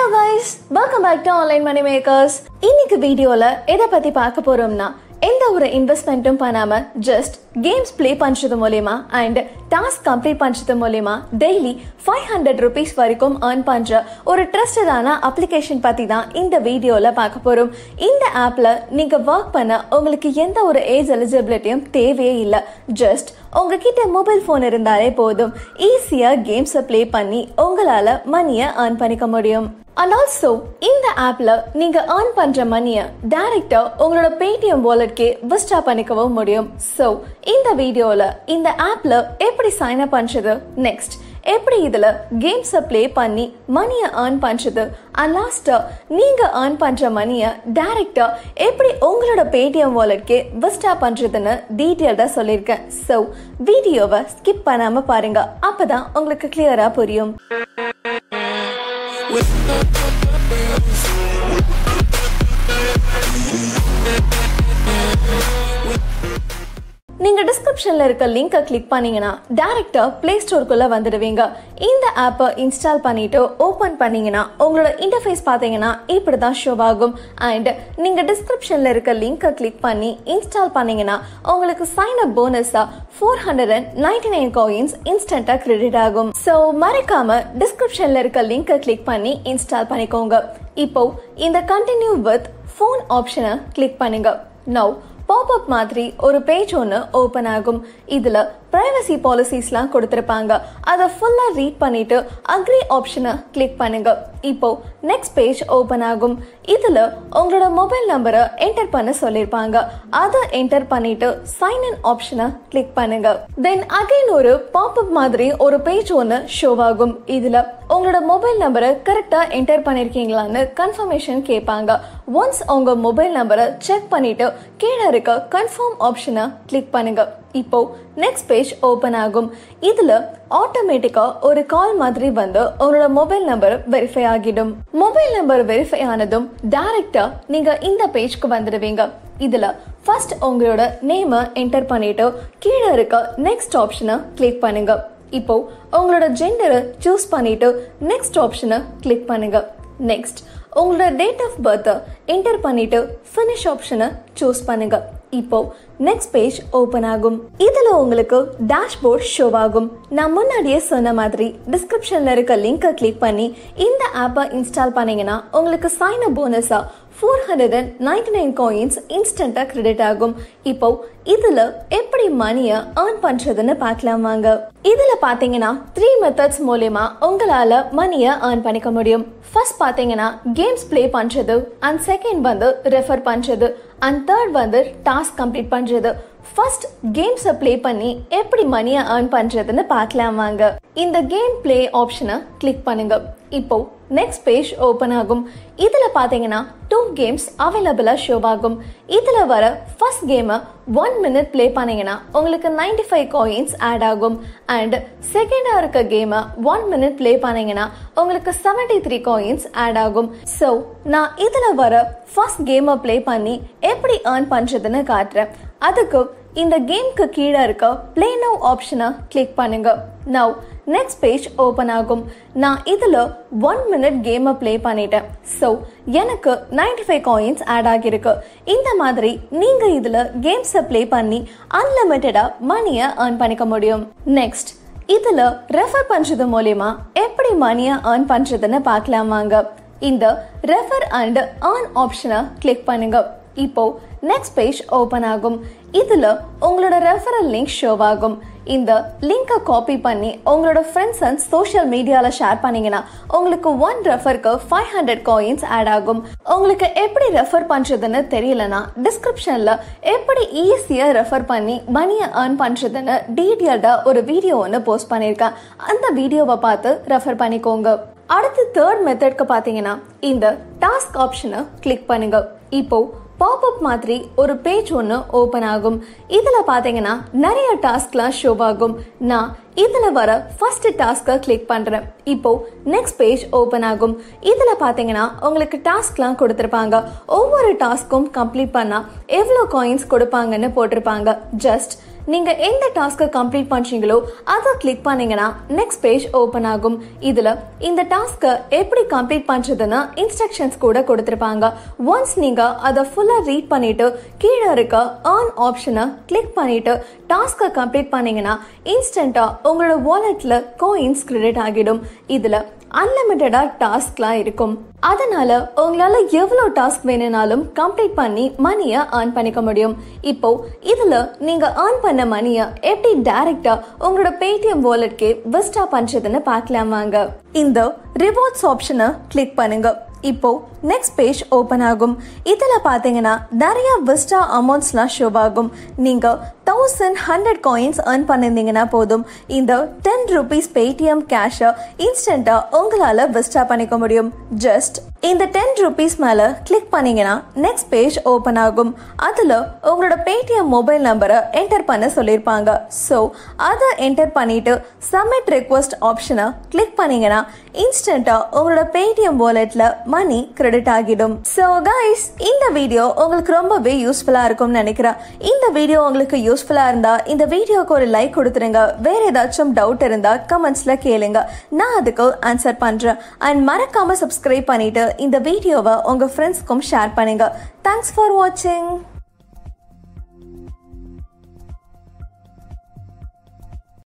guys welcome back to online money makers இன்னைக்கு வீடியோல எதை பத்தி பார்க்க போறோம்னா எந்த ஒரு இன்வெஸ்ட்மெண்ட்டும் பண்ணாம ஜஸ்ட் கேம்ஸ் ப்ளே பண்றது மூலியமா அண்ட் டாஸ்க் கம்ப்ளீட் பண்றது மூலியமா டெய்லி ஃபைவ் ஹண்ட்ரட் ருபீஸ் வரைக்கும் ஏர்ன் பண்ற ஒரு ட்ரஸ்டடான அப்ளிகேஷன் பத்தி தான் இந்த வீடியோல பார்க்க போறோம் இந்த ஆப்ல நீங்க ஒர்க் பண்ண உங்களுக்கு எந்த ஒரு ஏஜ் எலிஜிபிலிட்டியும் தேவையே இல்லை ஜஸ்ட் உங்ககிட்ட மொபைல் ஃபோன் இருந்தாலே போதும் ஈஸியா கேம்ஸை ப்ளே பண்ணி உங்களால மணியை ஏர்ன் பண்ணிக்க முடியும் அண்ட் ஆல்சோ இந்த ஆப்ல நீங்க ஏர்ன் பண்ற மணியை டைரக்டா உங்களோட பேடிஎம் வாலெட்கே விஸ்டா பண்ணிக்கவும் முடியும் ஸோ இந்த வீடியோல இந்த ஆப்ல எப்படி சைன் அப் பண்றது நெக்ஸ்ட் எப்படி இதுல கேம்ஸை ப்ளே பண்ணி மணியை ஏர்ன் பண்றது அண்ட் லாஸ்டா நீங்க ஏர்ன் பண்ற மணியை டைரக்டா எப்படி உங்களோட பேடிஎம் வாலெட்கே விஸ்டா பண்றதுன்னு டீட்டெயில்டா சொல்லியிருக்கேன் ஸோ வீடியோவை ஸ்கிப் பண்ணாம பாருங்க அப்பதான் உங்களுக்கு கிளியரா புரியும் நீங்க டிஸ்கிரிப்ஷன்ல இருக்க லிங்கை கிளிக் பண்ணீங்கன்னா டைரக்டா பிளே ஸ்டோருக்குள்ள வந்துடுவீங்க இந்த ஆப்பை இன்ஸ்டால் பண்ணிட்டு ஓபன் பண்ணீங்கன்னா உங்களோட இன்டர்ஃபேஸ் பாத்தீங்கன்னா இப்படி தான் ஷோ ஆகும் அண்ட் நீங்க டிஸ்கிரிப்ஷன்ல இருக்க லிங்கை கிளிக் பண்ணி இன்ஸ்டால் பண்ணீங்கன்னா உங்களுக்கு சைன் அப் போனஸா four hundred and ninety nine coins இன்ஸ்டன்டா கிரெடிட் ஆகும் ஸோ மறக்காம டிஸ்கிரிப்ஷன்ல இருக்க லிங்கை கிளிக் பண்ணி இன்ஸ்டால் பண்ணிக்கோங்க இப்போ இந்த கண்டினியூ வித் ஃபோன் ஆப்ஷனை கிளிக் பண்ணுங்க நவ் பாப்அப் மாதிரி ஒரு பேஜ் ஒன்று ஓப்பன் ஆகும் இதில் ப்ரைவசி பாலிசிஸ்லாம் கொடுத்துருப்பாங்க அதை ஃபுல்லாக ரீட் பண்ணிட்டு அக்ரி ஆப்ஷனை கிளிக் பண்ணுங்க இப்போ நெக்ஸ்ட் பேஜ் ஓப்பன் ஆகும் இதில் உங்களோட மொபைல் நம்பரை என்டர் பண்ண சொல்லியிருப்பாங்க அதை என்டர் பண்ணிட்டு சைன் இன் ஆப்ஷனை கிளிக் பண்ணுங்க தென் அகைன் ஒரு பாப்அப் மாதிரி ஒரு பேஜ் ஒன்று ஷோ ஆகும் இதில் உங்களோட மொபைல் நம்பரை கரெக்டாக என்டர் பண்ணியிருக்கீங்களான்னு கன்ஃபர்மேஷன் கேட்பாங்க ஒன்ஸ் உங்க மொபைல் நம்பரை செக் பண்ணிட்டு கீழே இருக்க கன்ஃபார்ம் ஆப்ஷனை கிளிக் பண்ணுங்க இப்போ நெக்ஸ்ட் பேஜ் ஓப்பன் ஆகும் இதுல ஆட்டோமேட்டிக்கா ஒரு கால் மாதிரி வந்து உங்களோட மொபைல் நம்பர் வெரிஃபை ஆகிடும் மொபைல் நம்பர் வெரிஃபை ஆனதும் டைரக்டா நீங்க இந்த பேஜ்க்கு வந்துடுவீங்க இதுல ஃபர்ஸ்ட் உங்களோட நேமை என்டர் பண்ணிட்டு கீழே இருக்க நெக்ஸ்ட் ஆப்ஷனை கிளிக் பண்ணுங்க இப்போ உங்களோட ஜெண்டரை சூஸ் பண்ணிட்டு நெக்ஸ்ட் ஆப்ஷனை கிளிக் பண்ணுங்க நெக்ஸ்ட் உங்களோட டேட் ஆஃப் பர்த்தை என்டர் பண்ணிட்டு ஃபினிஷ் ஆப்ஷனை சூஸ் பண்ணுங்க இப்போ நெக்ஸ்ட் பேஜ் ஓபன் ஆகும் இதுல உங்களுக்கு டேஷ்போர்ட் ஷோ ஆகும் நான் முன்னாடியே சொன்ன மாதிரி டிஸ்கிரிப்ஷன்ல இருக்க லிங்கை கிளிக் பண்ணி இந்த ஆப்பை இன்ஸ்டால் பண்ணீங்கன்னா உங்களுக்கு சைன் அப் போனஸா four hundred and ninety nine coins இன்ஸ்டண்டா கிரெடிட் ஆகும் இப்போ இதுல எப்படி மணியை ஏர்ன் பண்றதுன்னு பார்க்கலாம் வாங்க இதுல பாத்தீங்கன்னா த்ரீ மெத்தட்ஸ் மூலியமா உங்களால மணியை ஏர்ன் பண்ணிக்க முடியும் ஃபர்ஸ்ட் பாத்தீங்கன்னா கேம்ஸ் ப்ளே பண்றது அண்ட் செகண்ட் வந்து ரெஃபர் பண்றது அண்ட் தேர்ட் வந்து டாஸ்க் கம்ப்ளீட் பண்றது ஃபர்ஸ்ட் கேம்ஸை ப்ளே பண்ணி எப்படி மணியை ஏர்ன் பண்றதுன்னு பார்க்கலாம் வாங்க இந்த கேம் ப்ளே ஆப்ஷனை கிளிக் பண்ணுங்க இப்போ நெக்ஸ்ட் பேஜ் ஓப்பன் ஆகும் இதுல பாத்தீங்கன்னா டூ கேம்ஸ் அவைலபிளா ஷோ ஆகும் இதுல வர ஃபர்ஸ்ட் கேமை ஒன் மினிட் ப்ளே பண்ணீங்கன்னா உங்களுக்கு நைன்டி ஃபைவ் காயின்ஸ் ஆட் ஆகும் அண்ட் செகண்டா இருக்க கேமை ஒன் மினிட் ப்ளே பண்ணீங்கன்னா உங்களுக்கு செவன்டி த்ரீ காயின்ஸ் ஆட் ஆகும் ஸோ நான் இதுல வர ஃபர்ஸ்ட் கேமை ப்ளே பண்ணி எப்படி ஏர்ன் பண்றதுன்னு காட்டுறேன் அதுக்கு இந்த கேம்க்கு கீழே இருக்க பிளே நவ் ஆப்ஷனை கிளிக் பண்ணுங்க நவ் நெக்ஸ்ட் பேஜ் ஓப்பன் ஆகும் நான் இதில் ஒன் மினிட் கேமை ப்ளே பண்ணிட்டேன் ஸோ எனக்கு நைன்டி ஃபைவ் காயின்ஸ் ஆட் ஆகியிருக்கு இந்த மாதிரி நீங்கள் இதில் கேம்ஸை ப்ளே பண்ணி அன்லிமிட்டடாக மணியை ஏர்ன் பண்ணிக்க முடியும் நெக்ஸ்ட் இதில் ரெஃபர் பண்ணுறது மூலிமா எப்படி மணியை ஏர்ன் பண்ணுறதுன்னு பார்க்கலாம் வாங்க இந்த ரெஃபர் அண்ட் ஏர்ன் ஆப்ஷனை கிளிக் பண்ணுங்க இப்போ நெக்ஸ்ட் பேஜ் ஓப்பன் ஆகும் இதில் உங்களோட ரெஃபரல் லிங்க் ஷோ ஆகும் இந்த லிங்கை காப்பி பண்ணி உங்களோட ஃப்ரெண்ட்ஸ் அண்ட் சோஷியல் மீடியாவில் ஷேர் பண்ணீங்கன்னா உங்களுக்கு ஒன் ரெஃபருக்கு ஃபைவ் ஹண்ட்ரட் காயின்ஸ் ஆட் ஆகும் உங்களுக்கு எப்படி ரெஃபர் பண்ணுறதுன்னு தெரியலனா டிஸ்கிரிப்ஷனில் எப்படி ஈஸியாக ரெஃபர் பண்ணி மணியை ஏர்ன் பண்ணுறதுன்னு டீட்டெயில்டாக ஒரு வீடியோ ஒன்று போஸ்ட் பண்ணியிருக்கேன் அந்த வீடியோவை பார்த்து ரெஃபர் பண்ணிக்கோங்க அடுத்து தேர்ட் மெத்தட்க்கு பார்த்தீங்கன்னா இந்த டாஸ்க் ஆப்ஷனை கிளிக் பண்ணுங்க இப்போ பாப்அப் மாதிரி ஒரு பேஜ் ஒன்று ஓப்பன் ஆகும் இதில் பார்த்தீங்கன்னா நிறைய டாஸ்க்லாம் ஷோ ஆகும் நான் இதில் வர ஃபர்ஸ்ட் டாஸ்க்கை கிளிக் பண்ணுறேன் இப்போ நெக்ஸ்ட் பேஜ் ஓப்பன் ஆகும் இதில் பார்த்தீங்கன்னா உங்களுக்கு டாஸ்க்லாம் கொடுத்துருப்பாங்க ஒவ்வொரு டாஸ்க்கும் கம்ப்ளீட் பண்ணால் எவ்வளோ காயின்ஸ் கொடுப்பாங்கன்னு போட்டிருப்பாங்க ஜஸ்ட் நீங்க எந்த டாஸ்க்கை கம்ப்ளீட் பண்றீங்களோ அதை கிளிக் பண்ணீங்கன்னா நெக்ஸ்ட் பேஜ் ஓபன் ஆகும் இதுல இந்த டாஸ்க்கை எப்படி கம்ப்ளீட் பண்றதுன்னு இன்ஸ்ட்ரக்ஷன்ஸ் கூட கொடுத்திருப்பாங்க ஒன்ஸ் நீங்க அதை ஃபுல்லா ரீட் பண்ணிட்டு கீழே இருக்க ஆன் ஆப்ஷனை கிளிக் பண்ணிட்டு டாஸ்க்கை கம்ப்ளீட் பண்ணீங்கன்னா இன்ஸ்டன்டா உங்களோட வாலெட்ல கோயின்ஸ் கிரெடிட் ஆகிடும் இதுல அன்லிமிட்டடா டாஸ்க்லாம் இருக்கும் அதனால உங்களால எவ்வளவு டாஸ்க் வேணும்னாலும் கம்ப்ளீட் பண்ணி மணியை ஏர்ன் பண்ணிக்க முடியும் இப்போ இதுல நீங்க ஏர்ன் பண்ண மணியை எப்படி டைரக்டா உங்களோட பேடிஎம் வாலெட்கே விஸ்டா பண்றதுன்னு பார்க்கலாம் வாங்க இந்த ரிவார்ட்ஸ் ஆப்ஷனை கிளிக் பண்ணுங்க இப்போ நெக்ஸ்ட் பேஜ் ஓபன் ஆகும் இதுல பாத்தீங்கன்னா நிறைய விஸ்டா அமௌண்ட்ஸ்லாம் ஷோ ஆகும் நீங்க தௌசண்ட் ஹண்ட்ரட் காயின்ஸ் ஏர்ன் பண்ணிருந்தீங்கன்னா போதும் இந்த டென் ருபீஸ் பேடிஎம் கேஷை இன்ஸ்டன்டா உங்களால விஸ்டா பண்ணிக்க முடியும் ஜஸ்ட் இந்த டென் ருபீஸ் மேல கிளிக் பண்ணீங்கன்னா நெக்ஸ்ட் பேஜ் ஓபன் ஆகும் அதுல உங்களோட பேடிஎம் மொபைல் நம்பரை என்டர் பண்ண சொல்லியிருப்பாங்க ஸோ அதை என்டர் பண்ணிட்டு சப்மிட் ரெக்வஸ்ட் ஆப்ஷனை கிளிக் பண்ணீங்கன்னா இன்ஸ்டன்டா உங்களோட பேடிஎம் வாலெட்ல மணி கிரெடிட் ஆகிடும் ஸோ கைஸ் இந்த வீடியோ உங்களுக்கு ரொம்பவே யூஸ்ஃபுல்லா இருக்கும்னு நினைக்கிறேன் இந்த வீடியோ உங்களுக்கு யூஸ்ஃபுல்லா இருந்தா இந்த வீடியோக்கு ஒரு லைக் கொடுத்துருங்க வேற ஏதாச்சும் டவுட் இருந்தா கமெண்ட்ஸ்ல கேளுங்க நான் அதுக்கு ஆன்சர் பண்றேன் அண்ட் மறக்காம சப்ஸ்கிரைப் பண்ணிட்டு இந்த வீடியோவை உங்க ஃப்ரெண்ட்ஸ்க்கும் ஷேர் பண்ணுங்க தேங்க்ஸ் ஃபார் வாட்சிங்